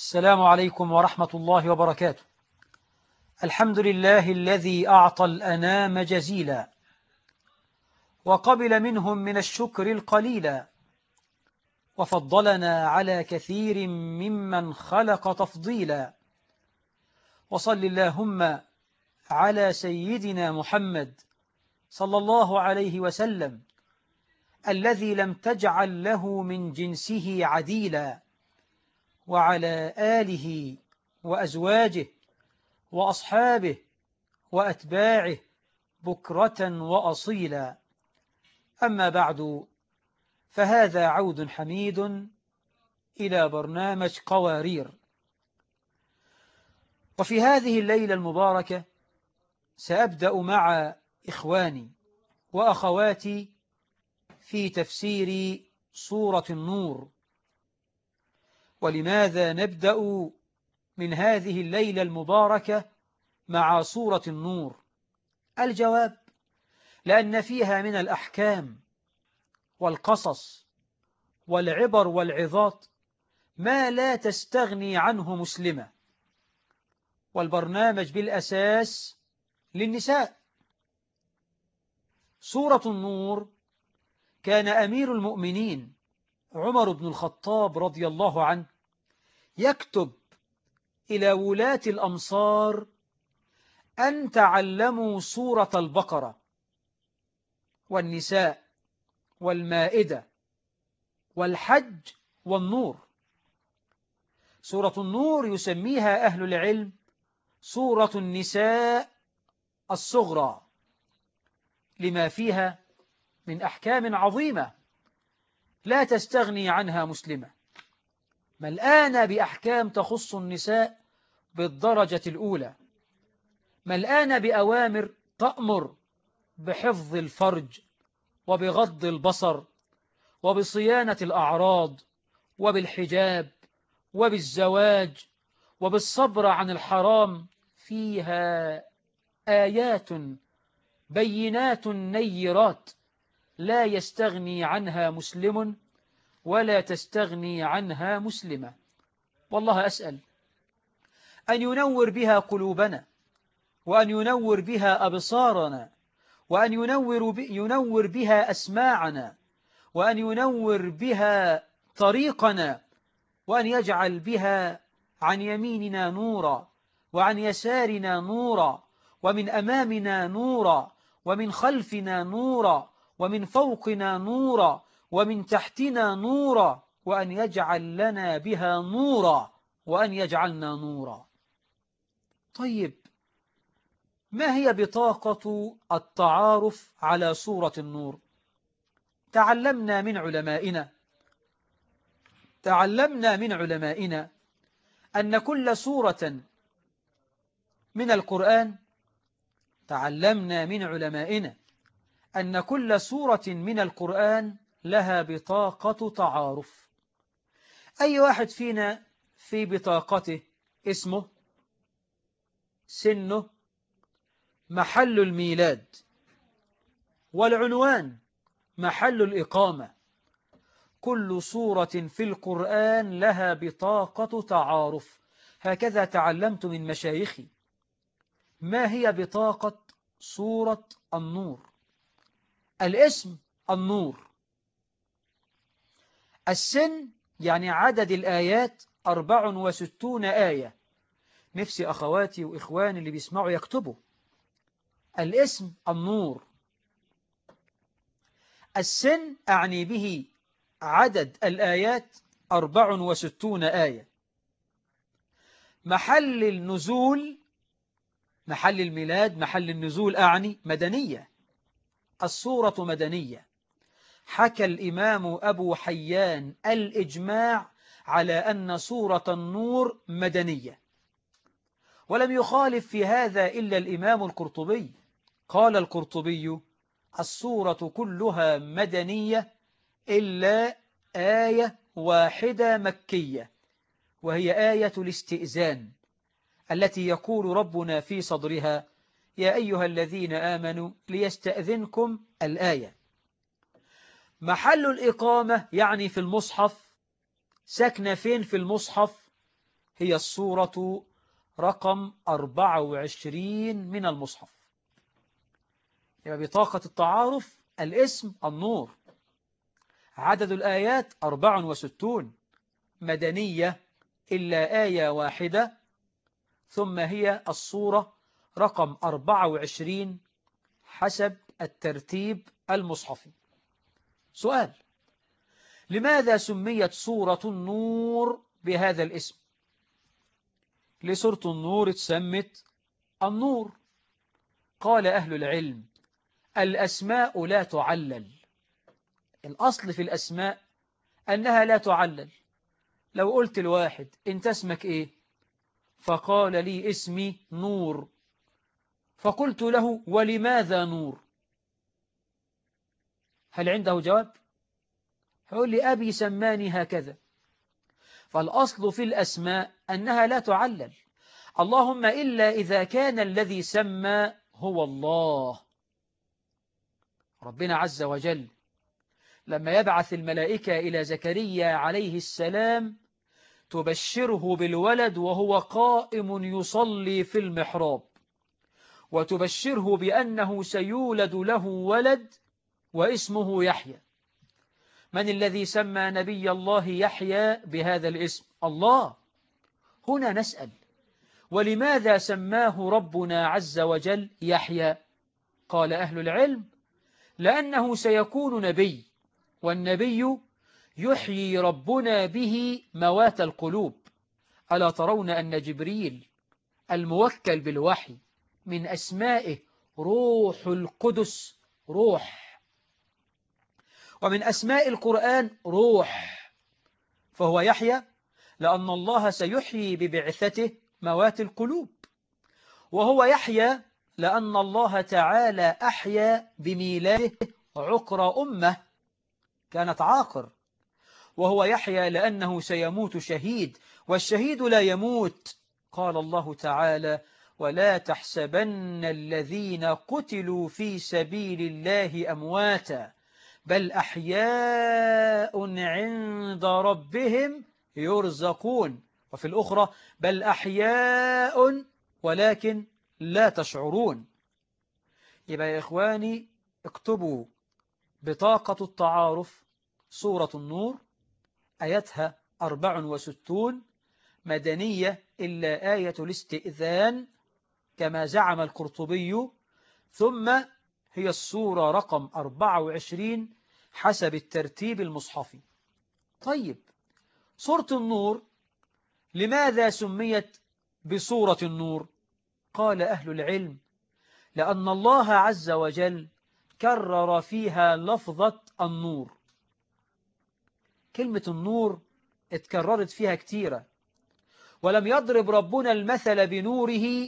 السلام عليكم ورحمة الله وبركاته الحمد لله الذي أعطى الأنام جزيلا وقبل منهم من الشكر القليلا وفضلنا على كثير ممن خلق تفضيلا وصل اللهم على سيدنا محمد صلى الله عليه وسلم الذي لم تجعل له من جنسه عديلا وعلى آله وأزواجه وأصحابه وأتباعه بكرة وأصيلا أما بعد فهذا عود حميد إلى برنامج قوارير وفي هذه الليلة المباركة سأبدأ مع إخواني وأخواتي في تفسير سورة النور ولماذا نبدأ من هذه الليلة المباركة مع سورة النور الجواب لأن فيها من الأحكام والقصص والعبر والعظات ما لا تستغني عنه مسلمة والبرنامج بالأساس للنساء سورة النور كان أمير المؤمنين عمر بن الخطاب رضي الله عنه يكتب إلى ولاة الأمصار أن تعلموا سورة البقرة والنساء والمائدة والحج والنور سورة النور يسميها أهل العلم سورة النساء الصغرى لما فيها من أحكام عظيمة لا تستغني عنها مسلمة ملآن بأحكام تخص النساء بالدرجة الأولى ملآن بأوامر تأمر بحفظ الفرج وبغض البصر وبصيانة الأعراض وبالحجاب وبالزواج وبالصبر عن الحرام فيها آيات بينات نيرات لا يستغني عنها مسلم ولا تستغني عنها مسلمة والله أسأل أن ينور بها قلوبنا وأن ينور بها أبصارنا وأن ينور, ينور بها أسماعنا وأن ينور بها طريقنا وأن يجعل بها عن يميننا نورا وعن يسارنا نورا ومن أمامنا نورا ومن خلفنا نورا ومن فوقنا نورا ومن تحتنا نورا وأن يجعل لنا بها نورا وأن يجعلنا نورا طيب ما هي بطاقة التعارف على صورة النور تعلمنا من علمائنا تعلمنا من علمائنا أن كل سورة من القرآن تعلمنا من علمائنا أن كل سورة من القرآن لها بطاقة تعارف أي واحد فينا في بطاقته اسمه سنه محل الميلاد والعنوان محل الإقامة كل سورة في القرآن لها بطاقة تعارف هكذا تعلمت من مشايخي ما هي بطاقة سورة النور الاسم النور السن يعني عدد الآيات أربع وستون آية نفسي أخواتي وإخواني اللي بيسمعوا يكتبوا الاسم النور السن أعني به عدد الآيات أربع وستون آية محل النزول محل الميلاد محل النزول أعني مدنية الصورة مدنية حكى الإمام أبو حيان الإجماع على أن سورة النور مدنية ولم يخالف في هذا إلا الإمام القرطبي قال القرطبي السورة كلها مدنية إلا آية واحدة مكية وهي آية الاستئذان التي يقول ربنا في صدرها يا أيها الذين آمنوا ليستأذنكم الآية محل الإقامة يعني في المصحف سكن فين في المصحف هي الصورة رقم 24 من المصحف يبقى بطاقة التعارف الاسم النور عدد الآيات 64 مدنية إلا آية واحدة ثم هي الصورة رقم 24 حسب الترتيب المصحفي سؤال لماذا سميت سورة النور بهذا الاسم لسورة النور تسمت النور قال أهل العلم الأسماء لا تعلل الأصل في الأسماء أنها لا تعلل لو قلت الواحد أنت اسمك إيه فقال لي اسمي نور فقلت له ولماذا نور هل عنده جواب يقول لي أبي سماني هكذا فالأصل في الأسماء أنها لا تعلل اللهم إلا إذا كان الذي سمى هو الله ربنا عز وجل لما يبعث الملائكة إلى زكريا عليه السلام تبشره بالولد وهو قائم يصلي في المحراب وتبشره بأنه سيولد له ولد واسمه يحيى من الذي سمى نبي الله يحيى بهذا الاسم الله هنا نسأل ولماذا سماه ربنا عز وجل يحيى قال أهل العلم لأنه سيكون نبي والنبي يحيي ربنا به موات القلوب ألا ترون أن جبريل الموكل بالوحي من أسمائه روح القدس روح ومن أسماء القرآن روح فهو يحيى لأن الله سيحيي ببعثته موات القلوب وهو يحيى لأن الله تعالى أحيا بميلاده عقر أمة كانت عاقر وهو يحيى لأنه سيموت شهيد والشهيد لا يموت قال الله تعالى ولا تحسبن الذين قتلوا في سبيل الله أمواتا بل أحياء عند ربهم يرزقون وفي الأخرى بل أحياء ولكن لا تشعرون يبقى يا إخواني اكتبوا بطاقة التعارف سورة النور آياتها 64 مدنية إلا آية الاستئذان كما زعم القرطبي ثم هي السورة رقم 24 حسب الترتيب المصحفي طيب سورة النور لماذا سميت بسورة النور قال أهل العلم لأن الله عز وجل كرر فيها لفظة النور كلمة النور اتكررت فيها كثيرة ولم يضرب ربنا المثل بنوره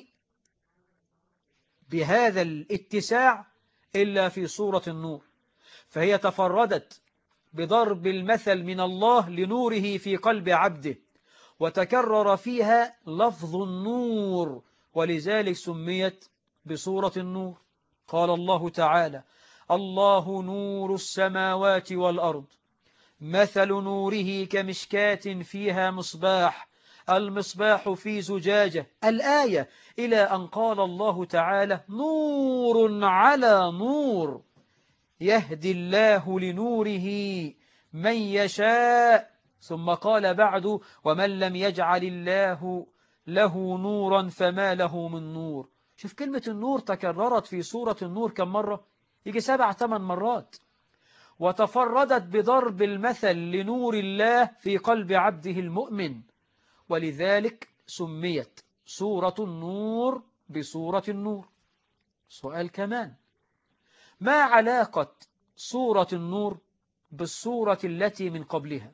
بهذا الاتساع إلا في صورة النور فهي تفردت بضرب المثل من الله لنوره في قلب عبده وتكرر فيها لفظ النور ولذلك سميت بصورة النور قال الله تعالى الله نور السماوات والأرض مثل نوره كمشكاة فيها مصباح المصباح في زجاجة الآية إلى أن قال الله تعالى نور على نور يهدي الله لنوره من يشاء ثم قال بعد ومن لم يجعل الله له نورا فما له من نور شوف كلمة النور تكررت في سورة النور كم مرة يجي سبع ثمان مرات وتفردت بضرب المثل لنور الله في قلب عبده المؤمن ولذلك سميت سورة النور بسورة النور سؤال كمان ما علاقة سورة النور بالسورة التي من قبلها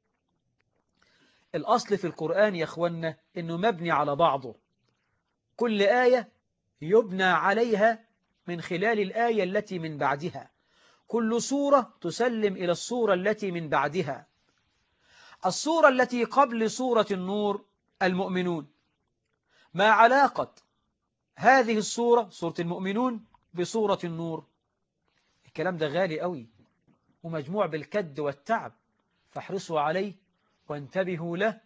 الأصل في القرآن يا أخوانا أنه مبني على بعضه كل آية يبنى عليها من خلال الآية التي من بعدها كل سورة تسلم إلى السورة التي من بعدها السورة التي قبل سورة النور المؤمنون ما علاقة هذه السورة سورة المؤمنون بسورة النور الكلام ده غالي قوي ومجموع بالكد والتعب فاحرصوا عليه وانتبهوا له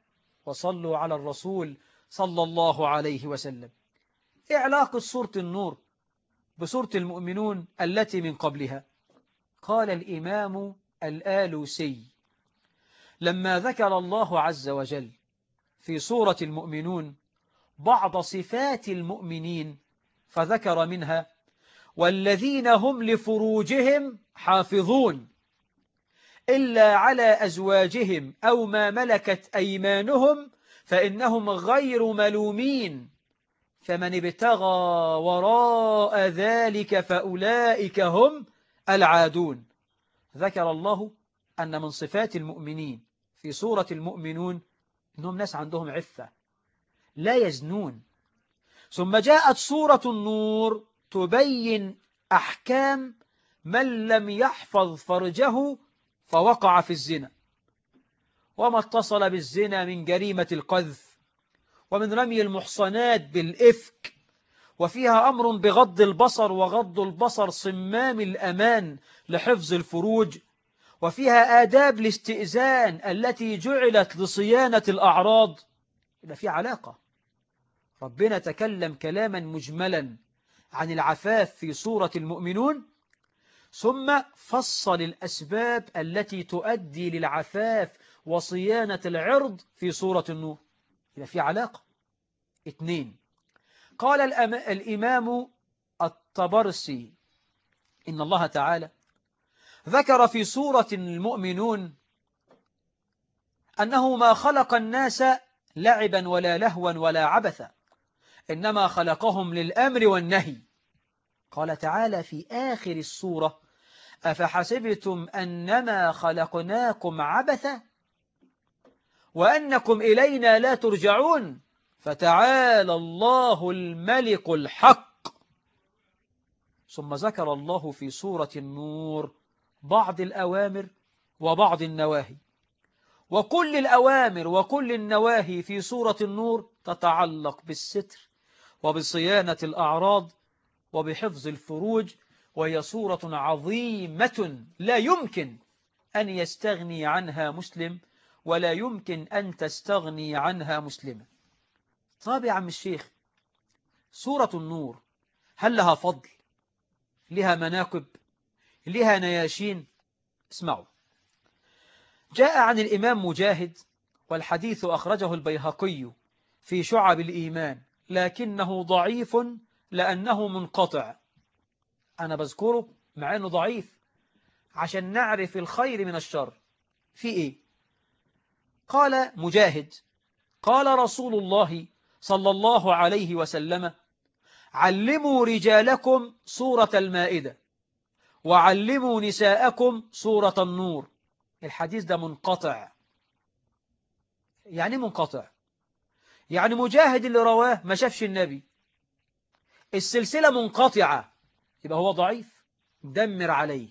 وصلوا على الرسول صلى الله عليه وسلم إيه علاقة سورة النور بسورة المؤمنون التي من قبلها قال الإمام الآلوسي لما ذكر الله عز وجل في سورة المؤمنون بعض صفات المؤمنين فذكر منها والذين هم لفروجهم حافظون إلا على أزواجهم أو ما ملكت أيمانهم فإنهم غير ملومين فمن ابتغى وراء ذلك فأولئك هم العادون ذكر الله أن من صفات المؤمنين في سورة المؤمنون إنهم ناس عندهم عفة لا يزنون ثم جاءت سورة النور تبين أحكام من لم يحفظ فرجه فوقع في الزنا وما اتصل بالزنا من جريمة القذف ومن رمي المحصنات بالإفك وفيها أمر بغض البصر وغض البصر صمام الأمان لحفظ الفروج وفيها آداب الاستئذان التي جعلت لصيانة الأعراض يبقى في علاقة ربنا تكلم كلاما مجملا عن العفاف في سورة المؤمنون ثم فصل الأسباب التي تؤدي للعفاف وصيانة العرض في سورة النور يبقى في علاقة اثنين قال الإمام الطبرسي إن الله تعالى ذكر في سورة المؤمنون أنه ما خلق الناس لعبا ولا لهوا ولا عبثا إنما خلقهم للأمر والنهي قال تعالى في آخر السورة أفحسبتم أنما خلقناكم عبثا وأنكم إلينا لا ترجعون فتعالى الله الملك الحق ثم ذكر الله في سورة النور بعض الأوامر وبعض النواهي وكل الأوامر وكل النواهي في سورة النور تتعلق بالستر وبصيانة الأعراض وبحفظ الفروج وهي سورة عظيمة لا يمكن أن يستغني عنها مسلم ولا يمكن أن تستغني عنها مسلمة طيب يا عم الشيخ سورة النور هل لها فضل لها مناكب لها نياشين اسمعوا جاء عن الإمام مجاهد والحديث أخرجه البيهقي في شعب الإيمان لكنه ضعيف لأنه منقطع أنا بذكره مع أنه ضعيف عشان نعرف الخير من الشر في إيه قال مجاهد قال رسول الله صلى الله عليه وسلم علموا رجالكم سورة المائدة وعلموا نساءكم سورة النور الحديث ده منقطع يعني منقطع يعني مجاهد اللي رواه ما شافش النبي السلسلة منقطعة يبقى هو ضعيف دمر عليه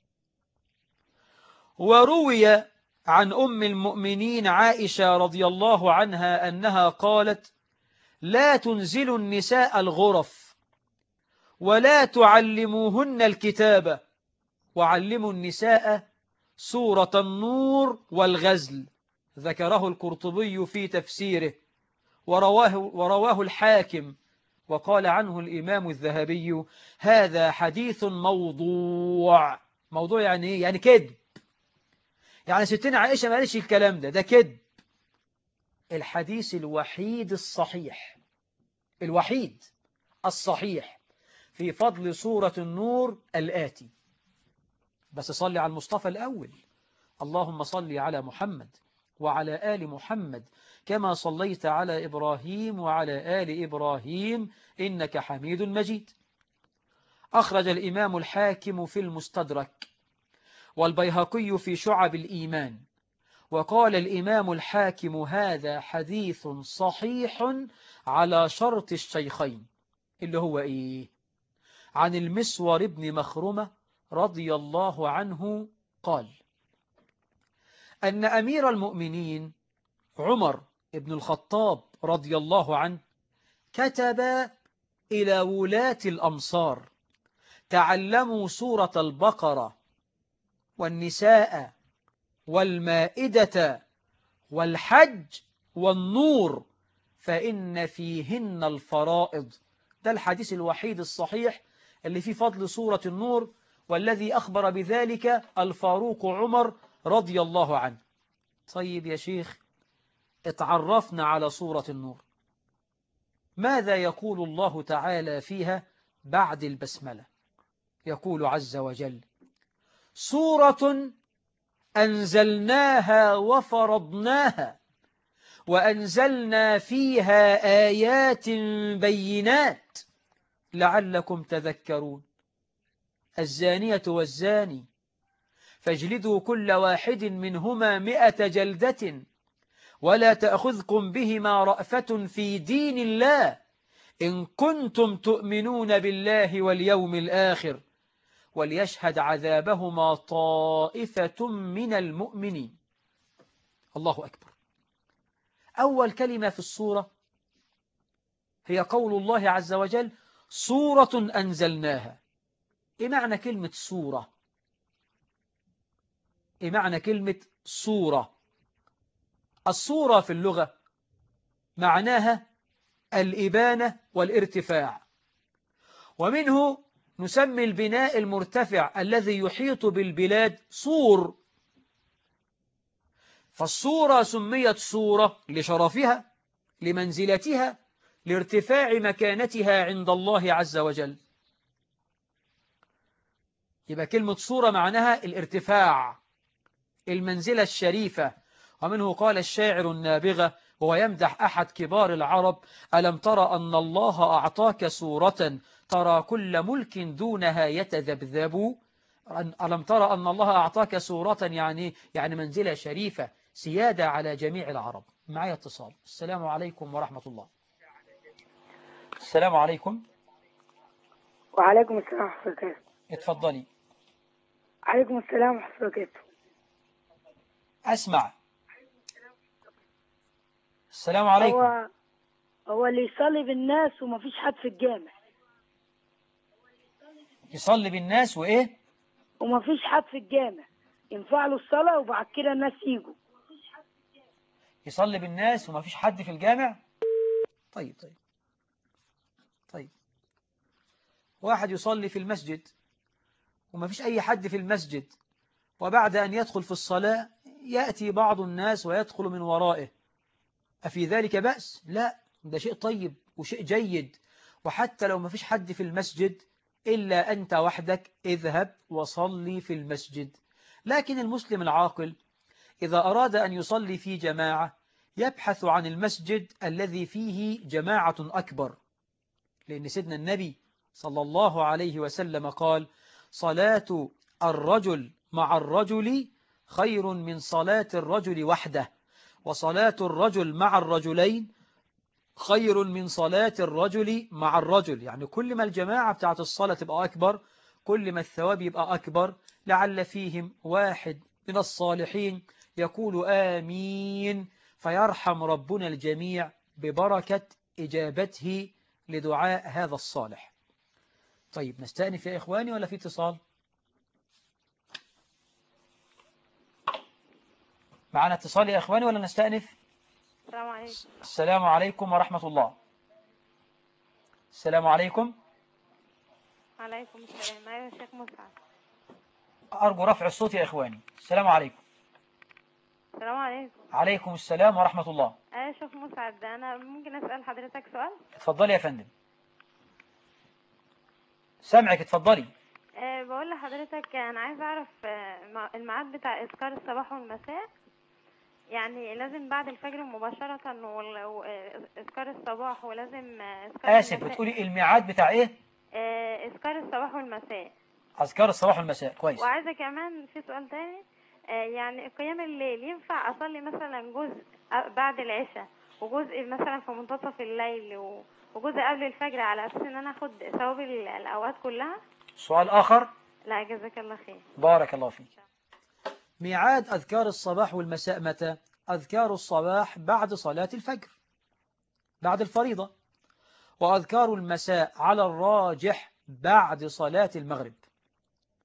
وروي عن أم المؤمنين عائشة رضي الله عنها أنها قالت لا تنزلوا النساء الغرف ولا تعلموهن الكتابة وعلموا النساء سورة النور والغزل ذكره القرطبي في تفسيره ورواه, ورواه الحاكم وقال عنه الإمام الذهبي هذا حديث موضوع موضوع يعني إيه؟ يعني كذب يعني ستنا عائشة ما قالش الكلام ده ده كذب الحديث الوحيد الصحيح الوحيد الصحيح في فضل سورة النور الآتي بس صلي على المصطفى الأول اللهم صل على محمد وعلى آل محمد كما صليت على إبراهيم وعلى آل إبراهيم إنك حميد مجيد أخرج الإمام الحاكم في المستدرك والبيهقي في شعب الإيمان وقال الإمام الحاكم هذا حديث صحيح على شرط الشيخين اللي هو إيه عن المسور ابن مخرمة رضي الله عنه قال أن أمير المؤمنين عمر ابن الخطاب رضي الله عنه كتب إلى ولاة الأمصار تعلموا سورة البقرة والنساء والمائدة والحج والنور فإن فيهن الفرائض ده الحديث الوحيد الصحيح اللي فيه فضل سورة النور والذي أخبر بذلك الفاروق عمر رضي الله عنه طيب يا شيخ اتعرفنا على سورة النور ماذا يقول الله تعالى فيها بعد البسملة يقول عز وجل سورة أنزلناها وفرضناها وأنزلنا فيها آيات بينات لعلكم تذكرون الزانية والزاني فاجلدوا كل واحد منهما مئة جلدة ولا تأخذكم بهما رأفة في دين الله إن كنتم تؤمنون بالله واليوم الآخر وليشهد عذابهما طائفة من المؤمنين الله أكبر أول كلمة في الصورة هي قول الله عز وجل صورة أنزلناها إيه معنى كلمة صورة إيه معنى كلمة صورة الصورة في اللغة معناها الإبانة والارتفاع ومنه نسمي البناء المرتفع الذي يحيط بالبلاد صور فالصورة سميت صورة لشرفها لمنزلتها لارتفاع مكانتها عند الله عز وجل يبقى كلمة صورة معناها الارتفاع المنزلة الشريفة ومنه قال الشاعر النابغة وهو يمدح أحد كبار العرب ألم ترى أن الله أعطاك صورة ترى كل ملك دونها يتذبذب ألم ترى أن الله أعطاك صورة يعني يعني منزلة شريفة سيادة على جميع العرب معي اتصال السلام عليكم ورحمة الله السلام عليكم وعليكم السلام ورحمة الله وبركاته اتفضلي عليكم السلام ورحمة الله وبركاته أسمع السلام عليكم هو هو اللي يصلي بالناس ومفيش حد في الجامع يصلي بالناس وإيه ومفيش حد في الجامع ينفع له الصلاة وبعد كده الناس يجوا يصلي بالناس وما فيش حد في الجامع طيب طيب طيب واحد يصلي في المسجد وما فيش أي حد في المسجد وبعد أن يدخل في الصلاة يأتي بعض الناس ويدخل من ورائه أفي ذلك بأس؟ لا ده شيء طيب وشيء جيد وحتى لو ما فيش حد في المسجد إلا أنت وحدك اذهب وصلي في المسجد لكن المسلم العاقل إذا أراد أن يصلي في جماعة يبحث عن المسجد الذي فيه جماعة أكبر لأن سيدنا النبي صلى الله عليه وسلم قال صلاة الرجل مع الرجل خير من صلاة الرجل وحده وصلاة الرجل مع الرجلين خير من صلاة الرجل مع الرجل يعني كل ما الجماعة بتاعت الصلاة تبقى أكبر كل ما الثواب يبقى أكبر لعل فيهم واحد من الصالحين يقول آمين فيرحم ربنا الجميع ببركة إجابته لدعاء هذا الصالح طيب نستأنف يا إخواني ولا في اتصال معنا اتصال يا إخواني ولا نستأنف السلام عليكم السلام عليكم ورحمة الله السلام عليكم عليكم السلام أيوة يا شيخ مسعد أرجو رفع الصوت يا إخواني السلام عليكم السلام عليكم عليكم السلام ورحمة الله أيوة يا شيخ مسعد أنا ممكن أسأل حضرتك سؤال اتفضلي يا فندم سامعك اتفضلي أه بقول لحضرتك أنا عايز أعرف آه، مع- الميعاد بتاع إذكار الصباح والمساء يعني لازم بعد الفجر مباشرة وال- و- آه، إذكار الصباح ولازم آه، إذكار آسف المساء. بتقولي الميعاد بتاع إيه آه، إذكار الصباح والمساء أذكار الصباح والمساء كويس وعايزة كمان في سؤال تاني آه، يعني قيام الليل ينفع أصلي مثلا جزء أ- بعد العشاء وجزء مثلا في منتصف الليل و- وجزء قبل الفجر على أساس إن أنا أخد ثواب ال- الأوقات كلها سؤال آخر لا جزاك الله خير بارك الله فيك ميعاد أذكار الصباح والمساء متى أذكار الصباح بعد صلاة الفجر بعد الفريضة وأذكار المساء على الراجح بعد صلاة المغرب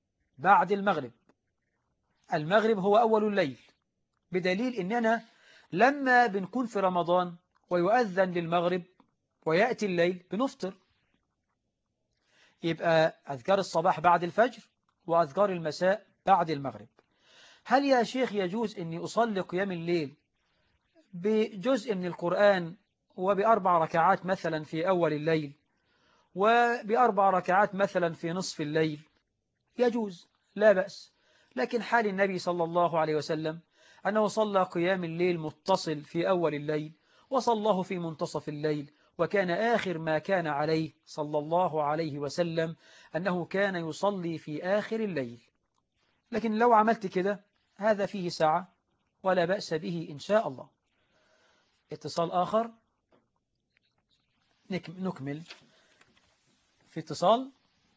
بعد المغرب المغرب هو أول الليل بدليل إننا لما بنكون في رمضان ويؤذن للمغرب ويأتي الليل بنفطر يبقى أذكار الصباح بعد الفجر وأذكار المساء بعد المغرب هل يا شيخ يجوز أني أصلي قيام الليل بجزء من القرآن وبأربع ركعات مثلا في أول الليل وبأربع ركعات مثلا في نصف الليل يجوز لا بأس لكن حال النبي صلى الله عليه وسلم أنه صلى قيام الليل متصل في أول الليل وصلاه في منتصف الليل وكان آخر ما كان عليه صلى الله عليه وسلم أنه كان يصلي في آخر الليل لكن لو عملت كده هذا فيه ساعة ولا بأس به إن شاء الله اتصال آخر نكمل في اتصال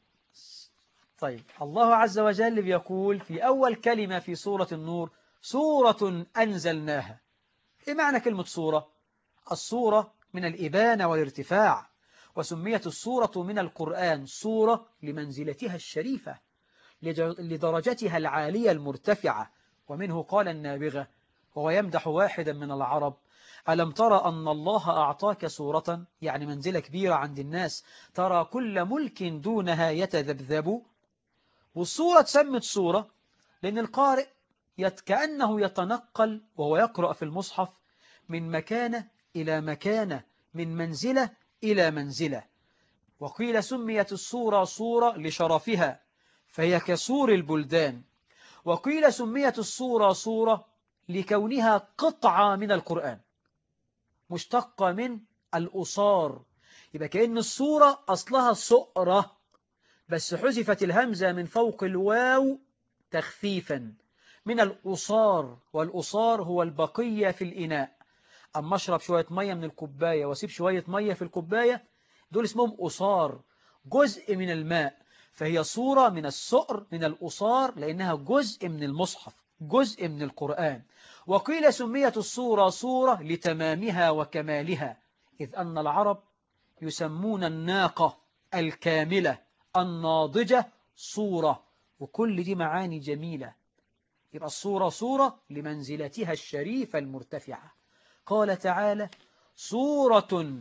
طيب الله عز وجل بيقول في أول كلمة في سورة النور سورة أنزلناها إيه معنى كلمة سورة؟ السورة من الإبانة والارتفاع وسميت السورة من القرآن سورة لمنزلتها الشريفة لدرجتها العالية المرتفعة ومنه قال النابغة وهو يمدح واحدا من العرب ألم ترى أن الله أعطاك سورة يعني منزلة كبيرة عند الناس ترى كل ملك دونها يتذبذب والصورة تسمت صورة لأن القارئ كأنه يتنقل وهو يقرأ في المصحف من مكانة إلى مكانة من منزلة إلى منزلة وقيل سميت الصورة صورة لشرفها فهي كسور البلدان وقيل سميت الصورة صورة لكونها قطعة من القرآن مشتقة من الأصار يبقى كأن الصورة أصلها سؤرة بس حذفت الهمزة من فوق الواو تخفيفا من الأصار والأصار هو البقية في الإناء أما أشرب شوية مية من الكوباية وأسيب شوية مية في الكوباية دول اسمهم أصار جزء من الماء فهي صورة من السؤر من الأصار لأنها جزء من المصحف جزء من القرآن وقيل سميت الصورة صورة لتمامها وكمالها إذ أن العرب يسمون الناقة الكاملة الناضجة صورة وكل دي معاني جميلة يبقى الصورة صورة لمنزلتها الشريفة المرتفعة قال تعالى صورة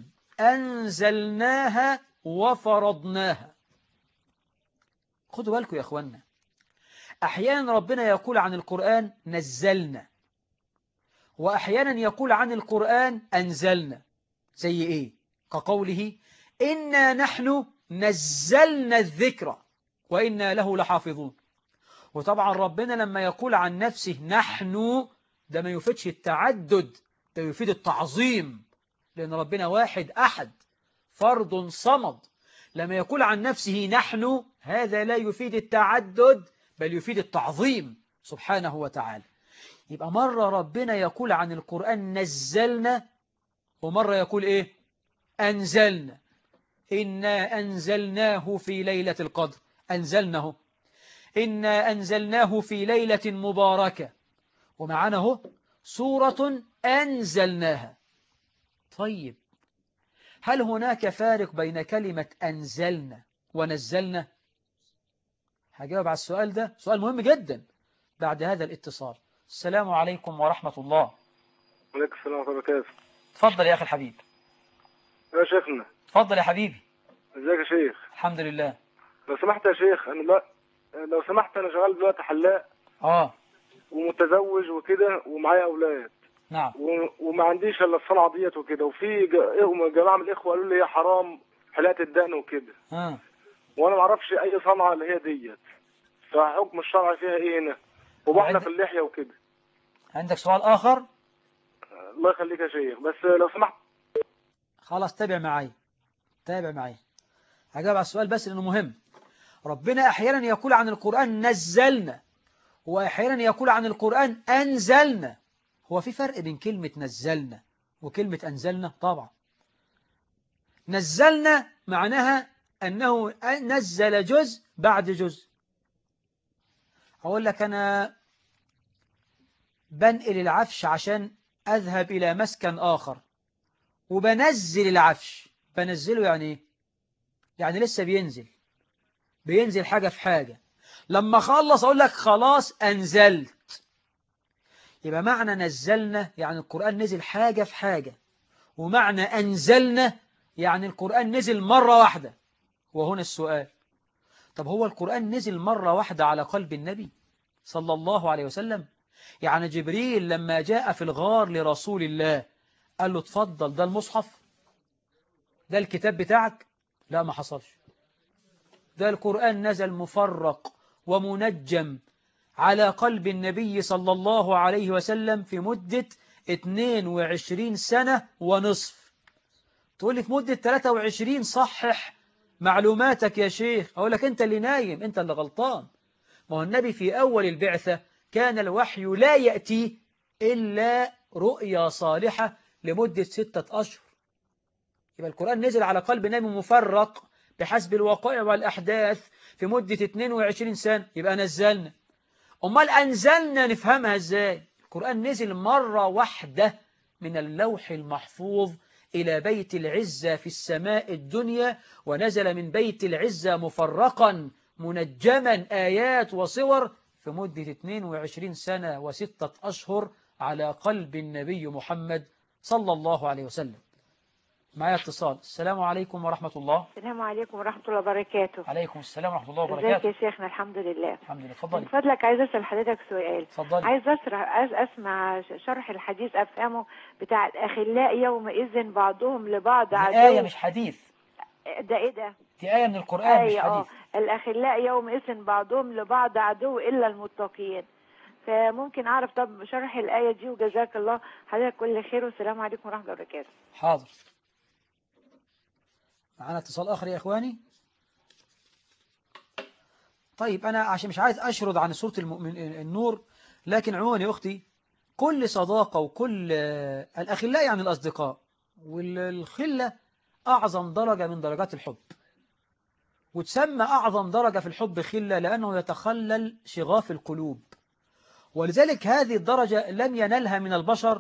أنزلناها وفرضناها خدوا بالكم يا أخوانا أحيانا ربنا يقول عن القرآن نزلنا وأحيانا يقول عن القرآن أنزلنا زي إيه كقوله إنا نحن نزلنا الذكر وإنا له لحافظون وطبعا ربنا لما يقول عن نفسه نحن ده ما يفيدش التعدد ده يفيد التعظيم لأن ربنا واحد أحد فرد صمد لما يقول عن نفسه نحن هذا لا يفيد التعدد بل يفيد التعظيم سبحانه وتعالى يبقى مرة ربنا يقول عن القرآن نزلنا ومرة يقول إيه أنزلنا إنا أنزلناه في ليلة القدر أنزلناه إنا أنزلناه في ليلة مباركة ومعنا هو سورة أنزلناها طيب هل هناك فارق بين كلمة أنزلنا ونزلنا هجاوب على السؤال ده سؤال مهم جدا بعد هذا الاتصال السلام عليكم ورحمة الله عليكم السلام ورحمة الله وبركاته تفضل يا أخي الحبيب يا شيخنا تفضل يا حبيبي ازيك يا شيخ الحمد لله لو سمحت يا شيخ انا لا لو سمحت انا شغال دلوقتي حلاق آه ومتزوج وكده ومعايا اولاد نعم و... وما عنديش الا الصنعه ديت وكده وفي ج... إيه جماعه من الاخوه قالوا لي هي حرام حلاقه الدقن وكده آه. وانا ما اعرفش اي صنعه اللي هي ديت فحكم الشرع فيها ايه هنا وبحنا وعند- في اللحيه وكده عندك سؤال آخر الله يخليك يا شيخ بس لو سمحت خلاص تابع معي تابع معي هجاوب على السؤال بس لأنه مهم ربنا أحيانا يقول عن القرآن نزلنا وأحيانا يقول عن القرآن أنزلنا هو في فرق بين كلمة نزلنا وكلمة أنزلنا طبعا نزلنا معناها أنه نزل جزء بعد جزء أقول لك أنا بنقل العفش عشان أذهب إلى مسكن آخر وبنزل العفش بنزله يعني ايه يعني لسه بينزل بينزل حاجة في حاجة لما خلص أقول لك خلاص أنزلت يبقى معنى نزلنا يعني القرآن نزل حاجة في حاجة ومعنى أنزلنا يعني القرآن نزل مرة واحدة وهنا السؤال طب هو القرآن نزل مرة واحدة على قلب النبي صلى الله عليه وسلم يعني جبريل لما جاء في الغار لرسول الله قال له اتفضل ده المصحف ده الكتاب بتاعك لا ما حصلش ده القرآن نزل مفرق ومنجم على قلب النبي صلى الله عليه وسلم في مدة 22 سنة ونصف تقول لي في مدة 23 صحح معلوماتك يا شيخ أقول لك أنت اللي نايم أنت اللي غلطان ما هو النبي في أول البعثة كان الوحي لا يأتي إلا رؤيا صالحة لمدة ستة أشهر يبقى القرآن نزل على قلب النبي مفرق بحسب الوقائع والأحداث في مدة 22 سنة يبقى نزلنا أمال أنزلنا نفهمها إزاي القرآن نزل مرة واحدة من اللوح المحفوظ إلى بيت العزة في السماء الدنيا ونزل من بيت العزة مفرقا منجما آيات وصور في مدة 22 سنة وستة أشهر على قلب النبي محمد صلى الله عليه وسلم معايا اتصال السلام عليكم ورحمة الله السلام عليكم ورحمة الله وبركاته عليكم السلام ورحمة الله ازيك وبركاته يا شيخنا الحمد لله الحمد لله من اتفضلي فضلك عايز اسال حضرتك سؤال اتفضلي عايز اسرع عايز اسمع ش- شرح الحديث افهمه بتاع الاخلاء يومئذ بعضهم لبعض دي عدو آية مش حديث ده ايه ده دي آية من القرآن مش ايه اه حديث الاخلاء يومئذ بعضهم لبعض عدو الا المتقين فممكن اعرف طب شرح الايه دي وجزاك الله حضرتك كل خير والسلام عليكم ورحمه الله وبركاته حاضر معانا اتصال آخر يا إخواني طيب أنا عشان مش عايز أشرد عن سورة المؤمن النور لكن عموما يا أختي كل صداقة وكل آه، الأخلاء يعني الأصدقاء والخلة أعظم درجة من درجات الحب وتسمى أعظم درجة في الحب خلة لأنه يتخلل شغاف القلوب ولذلك هذه الدرجة لم ينلها من البشر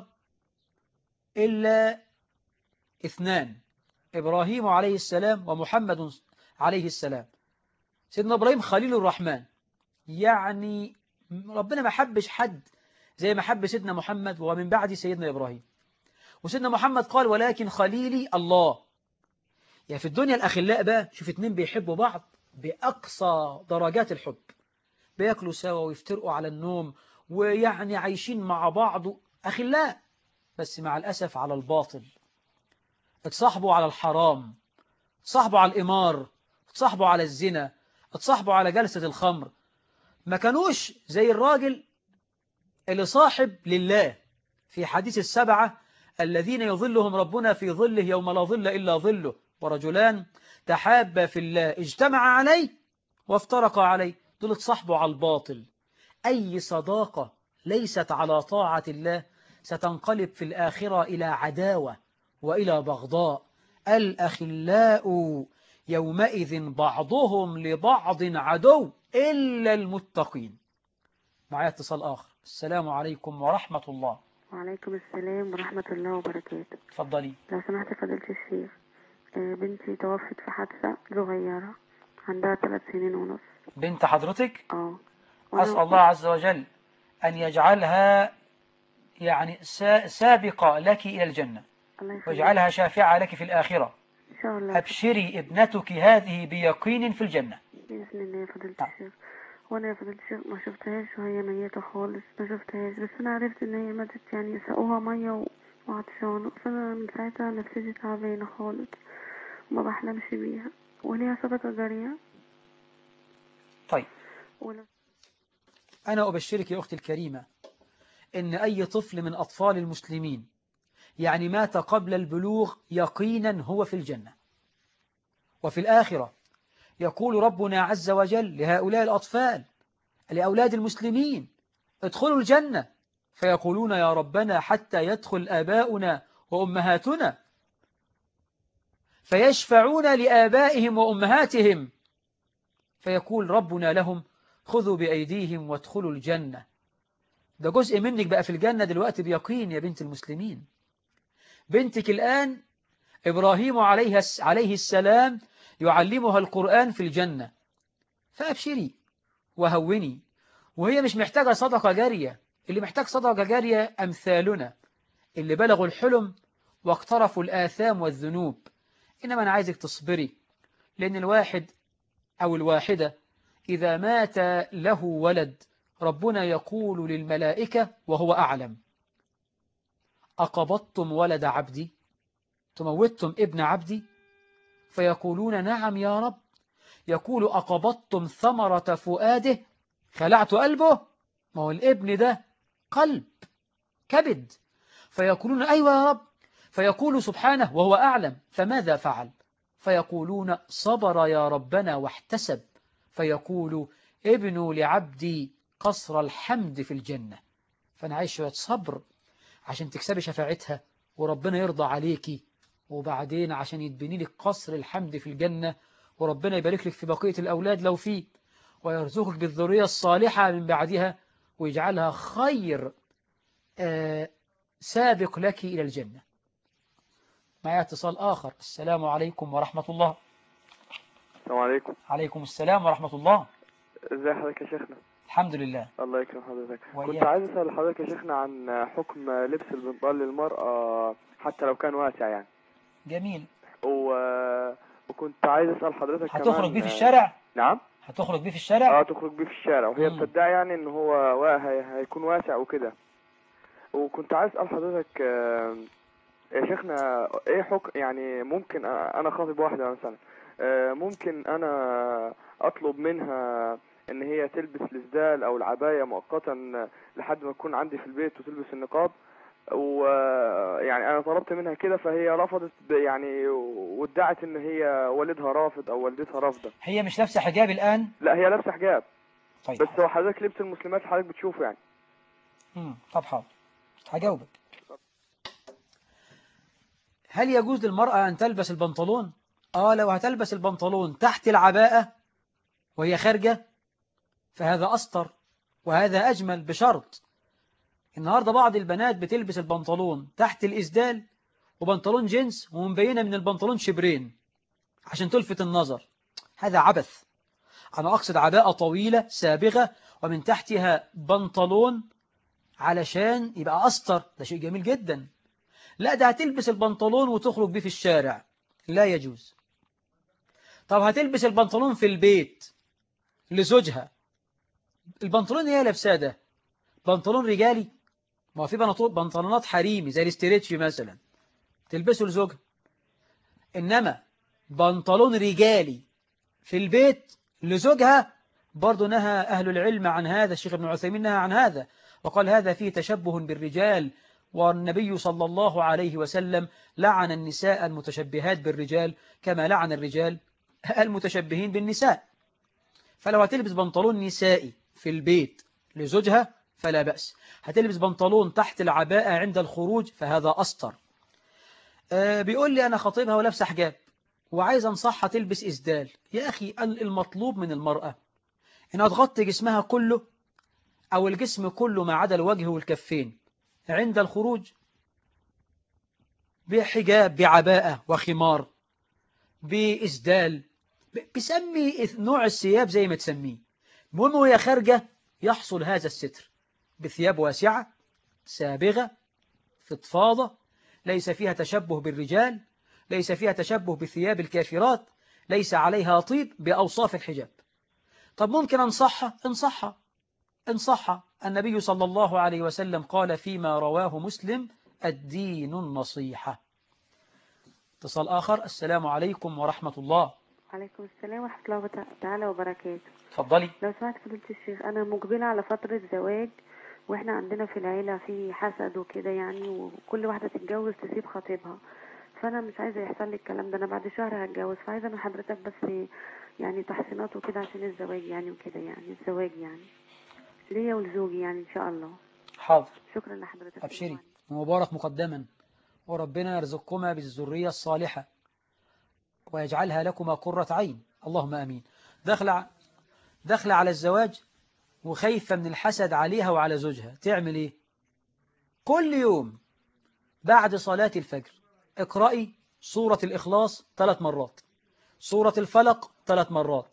إلا اثنان إبراهيم عليه السلام ومحمد عليه السلام سيدنا إبراهيم خليل الرحمن يعني ربنا ما حبش حد زي ما حب سيدنا محمد ومن بعد سيدنا إبراهيم وسيدنا محمد قال ولكن خليلي الله يعني في الدنيا الأخلاء بقى شوف اتنين بيحبوا بعض بأقصى درجات الحب بياكلوا سوا ويفترقوا على النوم ويعني عايشين مع بعض أخلاء بس مع الأسف على الباطل اتصاحبوا على الحرام اتصاحبوا على الإمار اتصاحبوا على الزنا اتصاحبوا على جلسة الخمر ما كانوش زي الراجل اللي صاحب لله في حديث السبعة الذين يظلهم ربنا في ظله يوم لا ظل إلا ظله ورجلان تحابا في الله اجتمع عليه وافترقا عليه دول اتصاحبوا على الباطل أي صداقة ليست على طاعة الله ستنقلب في الآخرة إلى عداوة وإلى بغضاء الأخلاء يومئذ بعضهم لبعض عدو إلا المتقين معايا اتصال آخر السلام عليكم ورحمة الله وعليكم السلام ورحمة الله وبركاته تفضلي لو سمحت فضيلة الشيخ آه، بنتي توفت في حادثة صغيرة عندها ثلاث سنين ونص بنت حضرتك اه أسأل الله عز وجل أن يجعلها يعني سا- سابقة لك إلى الجنة الله يخليك ويجعلها شافعة لك في الآخرة ان شاء الله أبشري ابنتك هذه بيقين في الجنة بإذن الله يا فضيلة نعم. الشيخ وانا يا فضيلة الشيخ ما شفتهاش وهي ميتة خالص ما شفتهاش بس انا عرفت ان هي ماتت يعني سقوها مية و- وعطشانة فانا من ساعتها نفسيتي تعبانة خالص وما بحلمش بيها وليها صدقة جارية طيب ولا أنا أبشرك يا أختي الكريمة إن أي طفل من أطفال المسلمين يعني مات قبل البلوغ يقينا هو في الجنة وفي الآخرة يقول ربنا عز وجل لهؤلاء الأطفال لأولاد المسلمين ادخلوا الجنة فيقولون يا ربنا حتى يدخل آباؤنا وأمهاتنا فيشفعون لآبائهم وأمهاتهم فيقول ربنا لهم خذوا بأيديهم وادخلوا الجنة ده جزء منك بقى في الجنة دلوقتي بيقين يا بنت المسلمين بنتك الآن إبراهيم عليه عليه السلام يعلمها القرآن في الجنة فأبشري وهوني وهي مش محتاجة صدقة جارية اللي محتاج صدقة جارية أمثالنا اللي بلغوا الحلم واقترفوا الآثام والذنوب إنما أنا عايزك تصبري لأن الواحد أو الواحدة إذا مات له ولد ربنا يقول للملائكة وهو أعلم أقبضتم ولد عبدي تموتتم ابن عبدي فيقولون نعم يا رب يقول أقبضتم ثمرة فؤاده خلعت قلبه ما هو الابن ده قلب كبد فيقولون أيوة يا رب فيقول سبحانه وهو أعلم فماذا فعل فيقولون صبر يا ربنا واحتسب فيقول ابنوا لعبدي قصر الحمد في الجنة فأنا عايز شوية صبر عشان تكسبي شفاعتها وربنا يرضى عليكي وبعدين عشان يتبني لك قصر الحمد في الجنة وربنا يبارك لك في بقية الأولاد لو فيه ويرزقك بالذرية الصالحة من بعدها ويجعلها خير آه سابق لك إلى الجنة معي اتصال آخر السلام عليكم ورحمة الله السلام عليكم عليكم السلام ورحمة الله ازي حضرتك يا شيخنا الحمد لله الله يكرم حضرتك وإياك. كنت عايز اسال حضرتك يا شيخنا عن حكم لبس البنطال للمرأة حتى لو كان واسع يعني جميل و... وكنت عايز اسال حضرتك كمان هتخرج بيه في الشارع نعم هتخرج بيه في الشارع اه تخرج بيه في الشارع وهي مم. بتدعي يعني ان هو وا- هي... هيكون واسع وكده وكنت عايز اسال حضرتك آه، يا شيخنا ايه حكم يعني ممكن أ- انا خاطب واحده مثلا آه، ممكن انا اطلب منها ان هي تلبس الاسدال او العبايه مؤقتا لحد ما تكون عندي في البيت وتلبس النقاب ويعني انا طلبت منها كده فهي رفضت ب- يعني وادعت ان هي والدها رافض او والدتها رافضه هي مش لابسة حجاب الآن لا هي لابسه حجاب طيب بس هو حضرتك لبس المسلمات اللي حضرتك بتشوفه يعني مم. طب حاضر هجاوبك هل يجوز للمرأة أن تلبس البنطلون؟ آه لو هتلبس البنطلون تحت العباءة وهي خارجة فهذا أسطر وهذا أجمل بشرط النهاردة بعض البنات بتلبس البنطلون تحت الإسدال وبنطلون جينز ومبينة من البنطلون شبرين عشان تلفت النظر هذا عبث أنا أقصد عباءة طويلة سابغة ومن تحتها بنطلون علشان يبقى أسطر ده شيء جميل جدا لا ده هتلبس البنطلون وتخرج بيه في الشارع لا يجوز طب هتلبس البنطلون في البيت لزوجها البنطلون اللي هي لابساه ده بنطلون رجالي ما هو في بنطلون- بنطلونات حريمي زي الاستريتش مثلا تلبسه لزوجها إنما بنطلون رجالي في البيت لزوجها برضه نهى أهل العلم عن هذا الشيخ ابن عثيمين نهى عن هذا وقال هذا فيه تشبه بالرجال والنبي صلى الله عليه وسلم لعن النساء المتشبهات بالرجال كما لعن الرجال المتشبهين بالنساء فلو هتلبس بنطلون نسائي في البيت لزوجها فلا بأس هتلبس بنطلون تحت العباءة عند الخروج فهذا أسطر آه بيقول لي أنا خطيبها ولابسه حجاب وعايز أنصحها تلبس إسدال يا أخي المطلوب من المرأة إنها تغطي جسمها كله أو الجسم كله ما عدا الوجه والكفين عند الخروج بحجاب بعباءة وخمار بإسدال بسمي نوع الثياب زي ما تسميه المهم وهي خارجة يحصل هذا الستر بثياب واسعة سابغة فضفاضة ليس فيها تشبه بالرجال ليس فيها تشبه بثياب الكافرات ليس عليها طيب بأوصاف الحجاب طب ممكن أنصحها انصحها انصحها النبي صلى الله عليه وسلم قال فيما رواه مسلم الدين النصيحة اتصال آخر السلام عليكم ورحمة الله عليكم السلام ورحمة الله وت- تعالى وبركاته تفضلي لو سمحت فضيلة الشيخ أنا مقبلة على فترة زواج وإحنا عندنا في العيلة في حسد وكده يعني وكل واحدة تتجوز تسيب خطيبها فأنا مش عايزة يحصل لي الكلام ده أنا بعد شهر هتجوز فعايزة من حضرتك بس يعني تحسينات وكده عشان الزواج يعني وكده يعني الزواج يعني ليا ولزوجي يعني إن شاء الله حاضر شكرا لحضرتك أبشري ومبارك مقدما وربنا يرزقكما بالذرية الصالحة ويجعلها لكما قرة عين اللهم أمين دخل دخل على الزواج وخايفة من الحسد عليها وعلى زوجها تعمل إيه كل يوم بعد صلاة الفجر اقرأي سورة الإخلاص ثلاث مرات سورة الفلق ثلاث مرات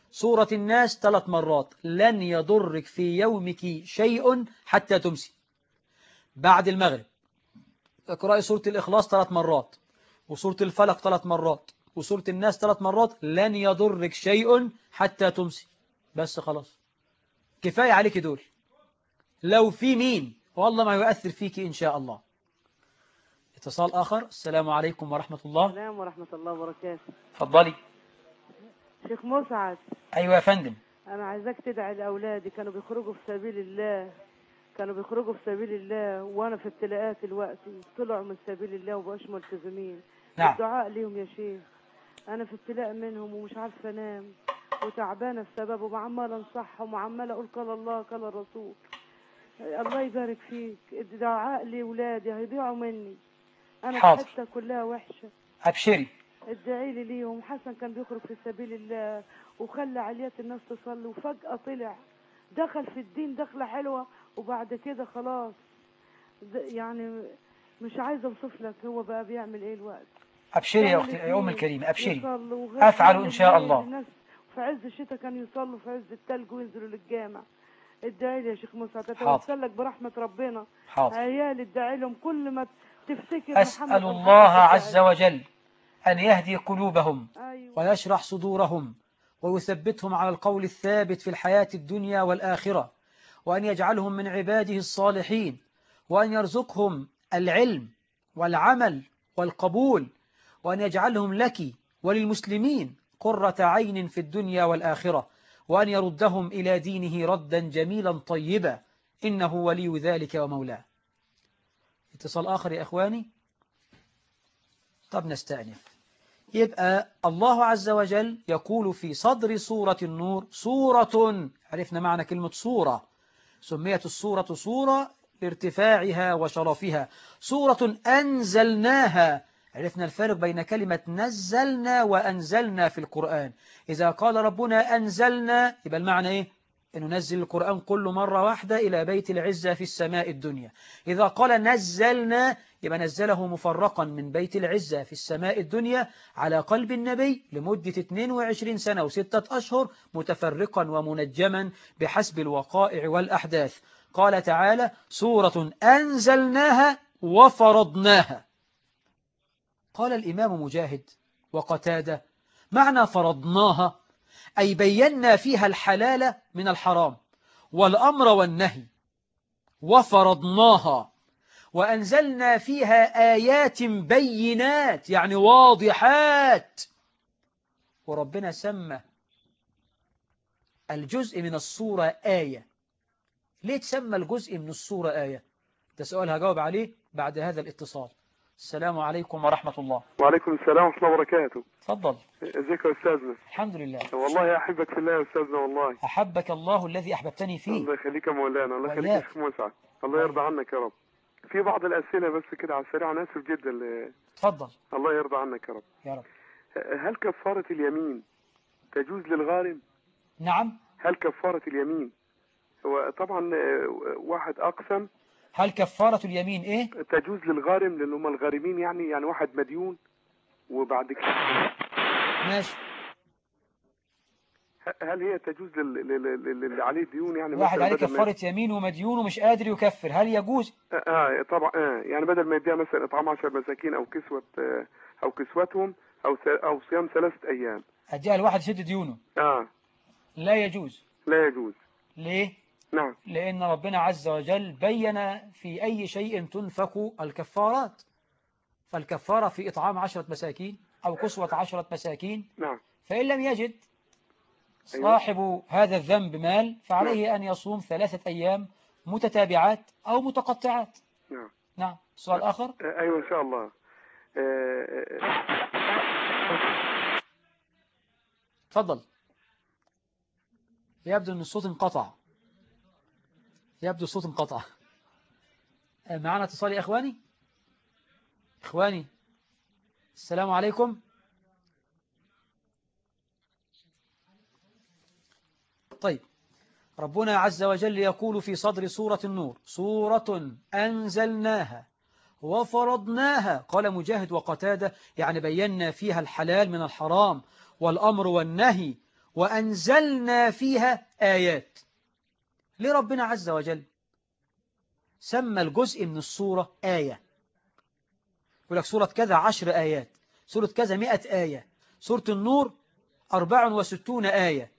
سورة الناس ثلاث مرات لن يضرك في يومك شيء حتى تمسي بعد المغرب اقرأي سورة الإخلاص ثلاث مرات وسورة الفلق ثلاث مرات وسورة الناس ثلاث مرات لن يضرك شيء حتى تمسي بس خلاص كفاية عليك دول لو في مين والله ما يؤثر فيك إن شاء الله اتصال آخر السلام عليكم ورحمة الله السلام ورحمة الله وبركاته تفضلي شيخ مسعد أيوة يا فندم أنا عايزاك تدعي لأولادي كانوا بيخرجوا في سبيل الله كانوا بيخرجوا في سبيل الله وأنا في ابتلاءات الوقت طلعوا من سبيل الله وبقاش ملتزمين نعم. الدعاء ليهم يا شيخ أنا في ابتلاء منهم ومش عارفة أنام وتعبانة بسببه وعمالة أنصحهم وعمالة أقول قال الله قال الرسول الله يبارك فيك الدعاء لأولادي هيضيعوا مني أنا حاضر. في حتة كلها وحشة أبشري ادعي لي ليهم حسن كان بيخرج في سبيل الله وخلى عليات الناس تصلي وفجأة طلع دخل في الدين دخلة حلوة وبعد كده خلاص د- يعني مش عايزة اوصف لك هو بقى بيعمل ايه الوقت أبشري يا يعمل أختي يا اتنين، أم الكريمة أبشري يصلوا وغير أفعل كده إن شاء الليل الله. الناس في عز الشتاء كانوا يصلوا في عز التلج وينزلوا للجامع ادعي لي يا شيخ موسى تتوسل لك برحمة ربنا حاضر عيال ادعي لهم كل ما تفتكر محمد أسأل أو الله حسن عز ادعي. وجل أن يهدي قلوبهم ايوه ويشرح صدورهم ويثبتهم على القول الثابت في الحياة الدنيا والآخرة وأن يجعلهم من عباده الصالحين وأن يرزقهم العلم والعمل والقبول وأن يجعلهم لك وللمسلمين قرة عين في الدنيا والآخرة وأن يردهم إلى دينه ردا جميلا طيبا إنه ولي ذلك ومولاه اتصال آخر يا أخواني طب نستأنف يبقى الله عز وجل يقول في صدر سورة النور سورة عرفنا معنى كلمة سورة سميت السورة سورة لارتفاعها وشرفها سورة أنزلناها عرفنا الفارق بين كلمة نزلنا وأنزلنا في القرآن إذا قال ربنا أنزلنا يبقى المعنى إيه؟ أن ننزل القرآن كل مرة واحدة إلى بيت العزة في السماء الدنيا إذا قال نزلنا يبقى نزله مفرقا من بيت العزة في السماء الدنيا على قلب النبي لمدة 22 سنة وستة أشهر متفرقا ومنجما بحسب الوقائع والأحداث قال تعالى سورة أنزلناها وفرضناها قال الإمام مجاهد وقتادة معنى فرضناها أي بينا فيها الحلال من الحرام والأمر والنهي وفرضناها وأنزلنا فيها آيات بينات يعني واضحات وربنا سمى الجزء من الصورة آية ليه تسمى الجزء من الصورة آية ده سؤال هجاوب عليه بعد هذا الاتصال السلام عليكم ورحمة الله وعليكم السلام ورحمة الله وبركاته تفضل ازيك يا استاذنا الحمد لله والله احبك في الله يا استاذنا والله أحبك الله الذي أحببتني فيه الله يخليك يا مولانا الله يخليك يا وإياك. شيخ مسعد الله يرضى عنك يا رب في بعض الاسئله بس كده على السريع انا اسف جدا ل... تفضل الله يرضى عنك يا رب يا رب هل كفاره اليمين تجوز للغارم نعم هل كفاره اليمين هو طبعا آه، واحد اقسم هل كفارة اليمين إيه تجوز للغارم لان هم الغارمين يعني يعني واحد مديون وبعد كده ماشي هل هي تجوز لل- لل- لل- للي عليه ديون يعني واحد مثلا عليه بدل ما- كفارة يمين ومديون ومش قادر يكفر هل يجوز اه طبعا اه يعني بدل ما يديها مثلا اطعام 10 مساكين او كسوه آه او كسوتهم او س- او صيام ثلاثه ايام أديها الواحد يسد ديونه اه لا يجوز لا يجوز ليه نعم لأن ربنا عز وجل بين في أي شيء تنفق الكفارات فالكفارة في إطعام عشرة مساكين أو كسوة عشرة مساكين نعم فإن لم يجد أيوة. صاحب هذا الذنب مال فعليه أن يصوم ثلاثة أيام متتابعات أو متقطعات نعم نعم سؤال آخر آه ايوه ان شاء الله آه آه تفضل يبدو أن الصوت انقطع يبدو الصوت انقطع آه، معنا اتصال يا إخواني إخواني السلام عليكم طيب ربنا عز وجل يقول في صدر سورة النور سورة أنزلناها وفرضناها قال مجاهد وقتادة يعني بينا فيها الحلال من الحرام والأمر والنهي وأنزلنا فيها آيات ليه ربنا عز وجل سمى الجزء من الصورة آية يقول لك سورة كذا عشر آيات سورة كذا مئة آية سورة النور أربع وستون آية